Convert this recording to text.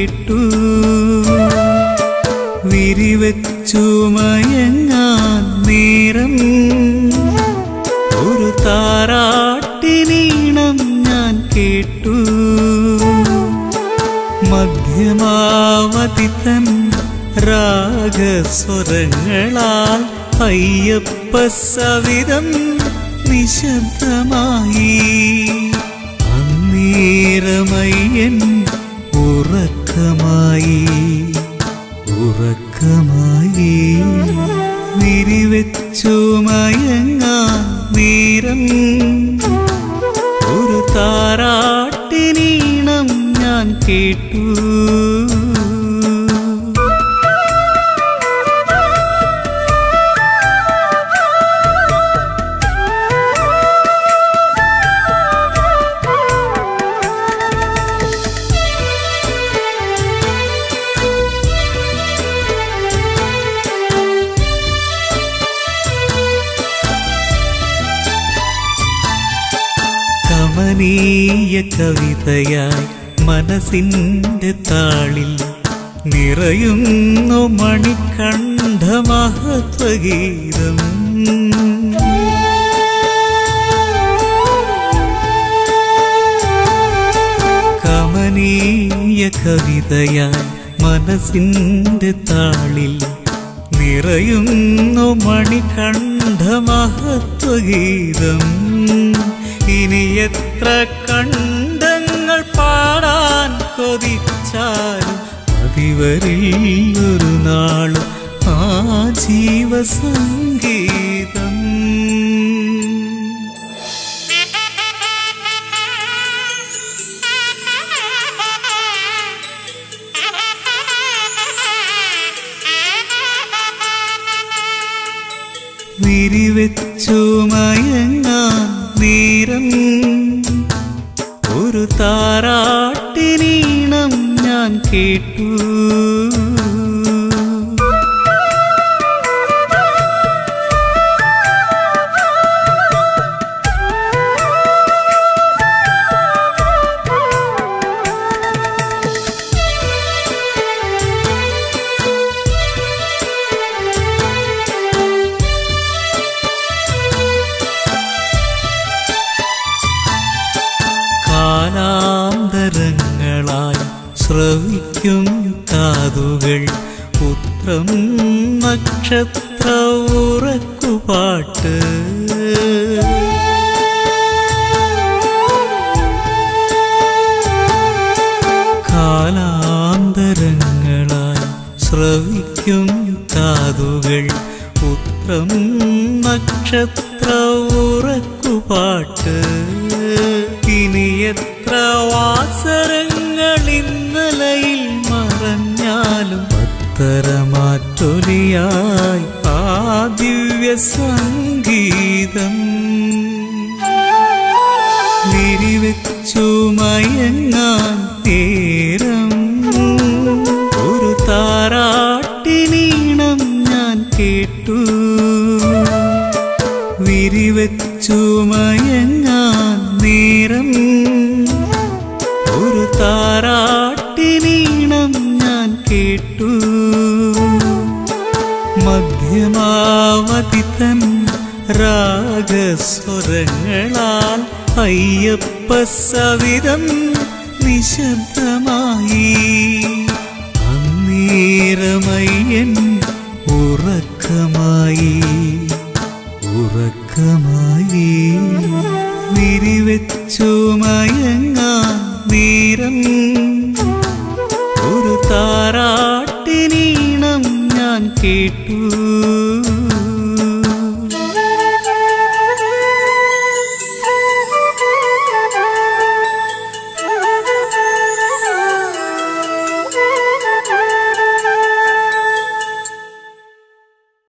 കേട്ടു വിരിവച്ചു മയങ്ങാൻ നേരം ഒരു താരാട്ടിനീണം ഞാൻ കേട്ടു മധ്യമാവതി തൻ രാഗസ്വരങ്ങളാൽ അയ്യപ്പ സവിധം നിശബ്ദമായി അന്നേരമയ്യൻ ഉറക്കമായി ഉറക്കമായി വിരിവെച്ചു മയങ്ങാൻ നേരം ഒരു താരാട്ടിനീണം ഞാൻ കേട്ടു കമനീയ കവിതയായി മനസ്സിന്റെ താളിൽ നിറയുന്നു മണിക്കണ്ഠ മഹത്വഗീതം കമനീയ കവിതയായി മനസ്സിന്റെ താളിൽ നിറയുന്നു മണികണ്ഠ മഹത്വഗീതം ഇനി എത്ര കണ്ഠങ്ങൾ പാടാൻ കൊതിച്ചാലും അതിവരിൽ ഒരു നാളും ആ ജീവസംഗീതം വിരിവെച്ചു മയങ്ങാൻ നേരം ഒരു താരാട്ടിനീണം ഞാൻ കേട്ടു കാലാന്തരങ്ങളായി ശ്രവിക്കും കാതുകൾ പുത്രം നക്ഷത്ര ഉറക്കുപാട്ട് കാലാന്തരങ്ങളായി ശ്രവിക്കും കാതുകൾ പുത്രം നക്ഷത്ര ഉറക്കുപാട്ട് ഇനി എത്ര വാസരങ്ങൾ ഇന്നലയിൽ മറഞ്ഞാലും പത്തരമാറ്റൊലിയായി ആ ദിവ്യ സംഗീതം വിരിവെച്ചു മയങ്ങാൻ നേരം ഒരു താരാട്ടിനീണം ഞാൻ കേട്ടു വിരിവെച്ചു മയങ്ങാൻ നേരം ഒരു താരാട്ടിനീണം ഞാൻ കേട്ടു മധ്യമാവതി തൻ രാഗസ്വരങ്ങളാൽ അയ്യപ്പ സവിധം നിശബ്ദമായി അന്നേരമയ്യൻ ഉറക്കമായി ഉറക്കമായി വിരിവെച്ചു മയങ്ങാൻ നേരം ഒരു താരാട്ടിനീണം ഞാൻ കേട്ടു